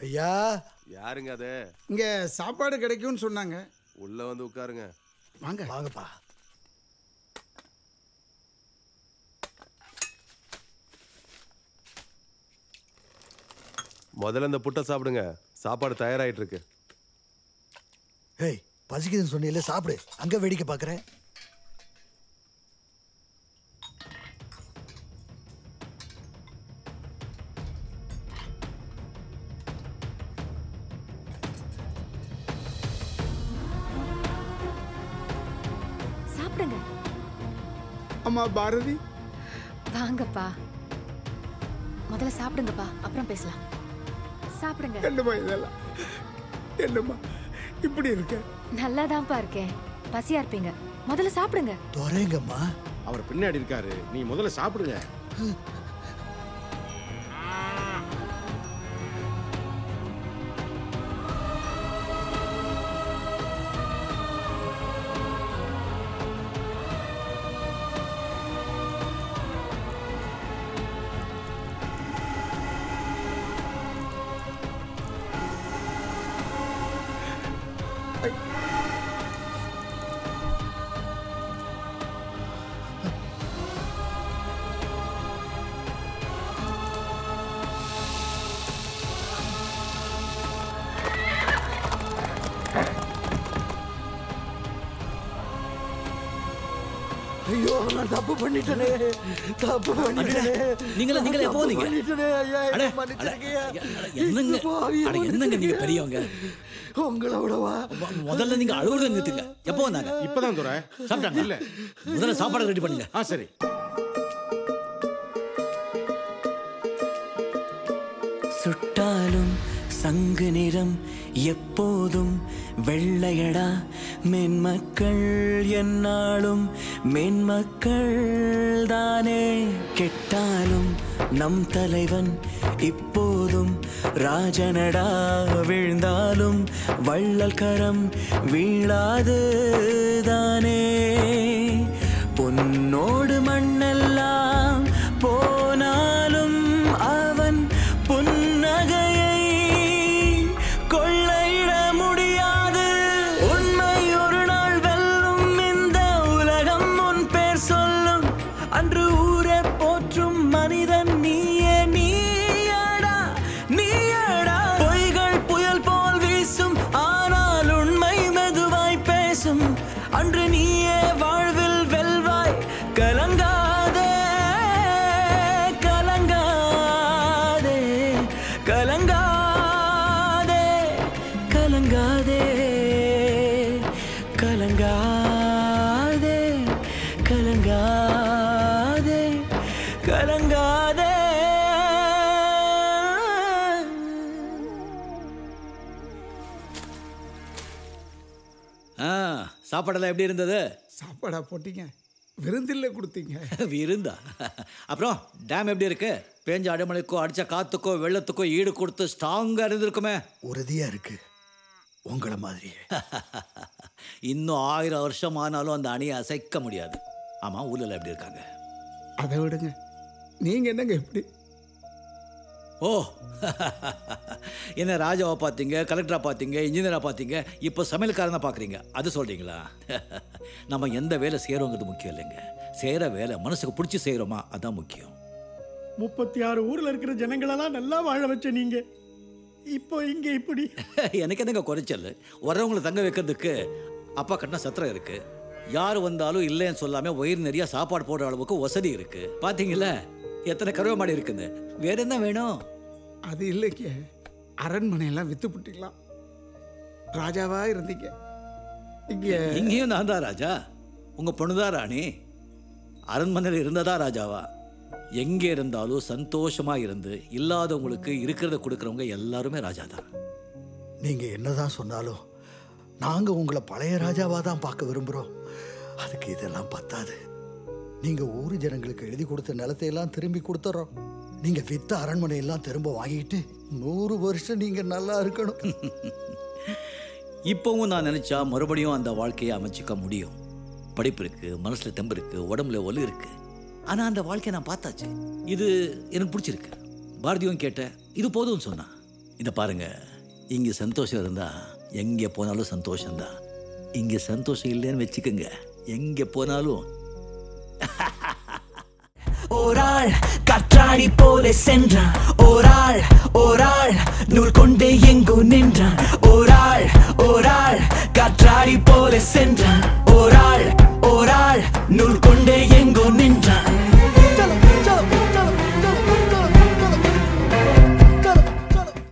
ஐயா யாருங்க அது இங்க சாப்பாடு கிடைக்கும்னு சொன்னாங்க உள்ள வந்து உட்காருங்க வாங்க வாங்கப்பா முதல்ல இந்த புட்டை சாப்பிடுங்க சாப்பாடு தயாராயிட்டு இருக்கு ஏய் பசிக்குதுன்னு சொன்னீல்ல சாப்பிடு அங்க வேடிக்கை பார்க்குறேன் சாப்பிடுங்க அம்மா பாரதி வாங்கப்பா முதல்ல சாப்பிடுங்கப்பா அப்புறம் பேசலாம் சாப்பிடுங்க என்னம்மா இதெல்லாம் என்னம்மா இப்படி இருக்க நல்லாதான்ப்பா இருக்கேன் பசியா இருப்பீங்க முதல்ல சாப்பிடுங்க துறைங்கம்மா அவர் பின்னாடி இருக்காரு நீ முதல்ல சாப்பிடுங்க ஐயோ நான் தப்பு பண்ணிட்டேனே தப்பு பண்ணிட்டேனே நீங்களா நீங்களா எப்போ தப்பு வந்தீங்க பண்ணிட்டேனே ஐயா அட, என்னை அட, மன்னிச்சிருக்கீங்க அட, என்னங்க பாவி, அட, என்னங்க நீங்க மன்னிச்சிருக்கீங்க. பெரியவங்க உங்களை விடவா மொ- முதல்ல நீங்க அழுகுறத நிறுத்துங்க எப்போ வந்தாங்க இப்பதான் துறை சாப்பிட்டாங்க இல்ல முதல்ல சாப்பாடு ரெடி பண்ணுங்க ஆ சரி சுட்டாலும் சங்கு நிறம் எப்போதும் வெள்ளையடா மென்மக்கள் என்னாலும் மென்மக்கள் தானே கெட்டாலும் நம் தலைவன் இப்போதும் ராஜனடா வீழ்ந்தாலும் வள்ளல் கரம் வீழாது தானே பொன்னோடு மண்ணெல்லாம் போனாலும் அவன் புன்னகையை கொள்ளையிட முடியாது உண்மை ஒரு நாள் வெல்லும் இந்த உலகம் உன் பேர் சொல்லும் அன்று ஊரே போற்றும் மனிதன் நீயே நீயடா நீயடா பொய்கள் புயல் போல் வீசும் ஆனால் உண்மை மெதுவாய் பேசும் அன்று நீயே வாழ்வில் வெல்வாய் கலங்காதே கலங்காதே கலங்காதே கலங்காதே கலங்காதே கலங்காதே கலங்காதே ஆ சாப்பாடெல்லாம் எப்படி இருந்தது சாப்பாடா போட்டீங்க விருந்தில்ல கொடுத்தீங்க விருந்தா அப்புறம் டேம் எப்படி இருக்கு பேஞ்ச அடைமழைக்கோ அடிச்ச காத்துக்கோ வெள்ளத்துக்கோ ஈடு கொடுத்து ஸ்ட்ராங்கா இருந்திருக்குமே உறுதியா இருக்கு உங்களை மாதிரியே இன்னும் ஆயிரம் வருஷம் ஆனாலும் அந்த அணியை அசைக்க முடியாது ஆமா ஊர்ல எப்படி இருக்காங்க அதை விடுங்க நீங்க என்னங்க எப்படி ஓ என்ன ராஜாவை பார்த்தீங்க கலெக்டரா பார்த்தீங்க இன்ஜினியரா பார்த்தீங்க இப்போ சமையல்காரனை பார்க்குறீங்க அது சொல்றீங்களா நம்ம எந்த வேலை செய்கிறோங்கிறது முக்கியம் இல்லைங்க செய்கிற வேலை மனசுக்கு பிடிச்சி செய்கிறோமா அதான் முக்கியம் முப்பத்தி ஆறு ஊர்ல இருக்கிற ஜனங்களெல்லாம் நல்லா வாழ வச்ச நீங்க இப்போ இங்க இப்படி எனக்கு என்னங்க குறைச்சல் வர்றவங்களை தங்க வைக்கிறதுக்கு அப்பா கட்டின சத்திரம் இருக்கு யார் வந்தாலும் இல்லைன்னு சொல்லாம வயிறு நிறைய சாப்பாடு போடுற அளவுக்கு வசதி இருக்கு பாத்தீங்களா எத்தனை கருவ மாடி இருக்குன்னு வேற என்ன வேணும் அது இல்லைங்க அரண்மனையெல்லாம் வித்து புட்டிக்கலாம் ராஜாவா இருந்தீங்க இங்க இங்கேயும் நான் தான் ராஜா உங்க பொண்ணுதான் ராணி அரண்மனையில் இருந்ததா ராஜாவா எங்கே இருந்தாலும் சந்தோஷமா இருந்து இல்லாதவங்களுக்கு இருக்கிறத கொடுக்கறவங்க எல்லாருமே ராஜா தான் நீங்க என்னதான் சொன்னாலும் நாங்க உங்களை பழைய ராஜாவா தான் பார்க்க விரும்புறோம் அதுக்கு இதெல்லாம் பத்தாது நீங்க ஊர் ஜனங்களுக்கு எழுதி கொடுத்த நிலத்தை எல்லாம் திரும்பி கொடுத்துறோம் நீங்க வித்த அரண்மனை எல்லாம் திரும்ப வாங்கிட்டு நூறு வருஷம் நீங்க நல்லா இருக்கணும் இப்போவும் நான் நினைச்சா மறுபடியும் அந்த வாழ்க்கையை அமைச்சிக்க முடியும் படிப்பு இருக்கு மனசுல தெம்பு இருக்கு உடம்புல ஒலு இருக்கு ஆனா அந்த வாழ்க்கையை நான் பார்த்தாச்சு இது எனக்கு பிடிச்சிருக்கு பாரதியும் கேட்ட இது போதும்னு சொன்னான் இதை பாருங்க இங்கே சந்தோஷம் இருந்தா எங்கே போனாலும் சந்தோஷம்தான் இங்கே சந்தோஷம் இல்லைன்னு வச்சுக்கோங்க எங்கே போனாலும் ஓராள் காற்றாடி போல சென்றான் ஓராள் ஓராள் நூல் கொண்டு எங்கு நின்றான் ஓராள் ஓராள் காற்றாடி போல சென்றான் ஓராள்